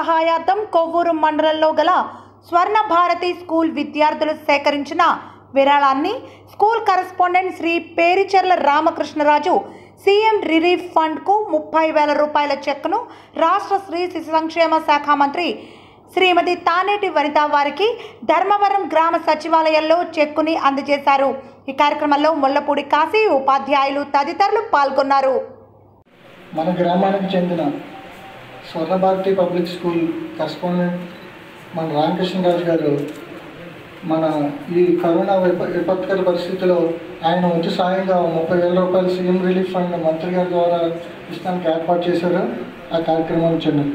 సహాయార్థం కొవ్వూరు మండలంలో గల స్వర్ణ భారతి స్కూల్ విద్యార్థులు సేకరించిన విరాళాన్ని school correspondent Shri Pericherla Ramakrishnaraju CM relief ఫండ్కు ముప్పై వేల రూపాయల చెక్ను రాష్ట్ర స్త్రీ శిశు సంక్షేమ శాఖ మంత్రి శ్రీమతి తానేటి వనిత వారికి ధర్మవరం గ్రామ సచివాలయంలో చెక్కుని అందజేశారు ఈ కార్యక్రమంలో ముల్లపూడి కాశీ ఉపాధ్యాయులు తదితరులు పాల్గొన్నారు మన గ్రామానికి చెందిన స్వర్ణభారతి పబ్లిక్ స్కూల్ కరెస్పాండెంట్ మన రామకృష్ణరాజు గారు మన ఈ కరోనా విప విపత్కర పరిస్థితిలో ఆయన వంతు సాయంగా ముప్పై వేల రూపాయలు సీఎం రిలీఫ్ ఫండ్ మంత్రి గారి ద్వారా ఇస్తానికి ఏర్పాటు చేశారు ఆ కార్యక్రమం చెందింది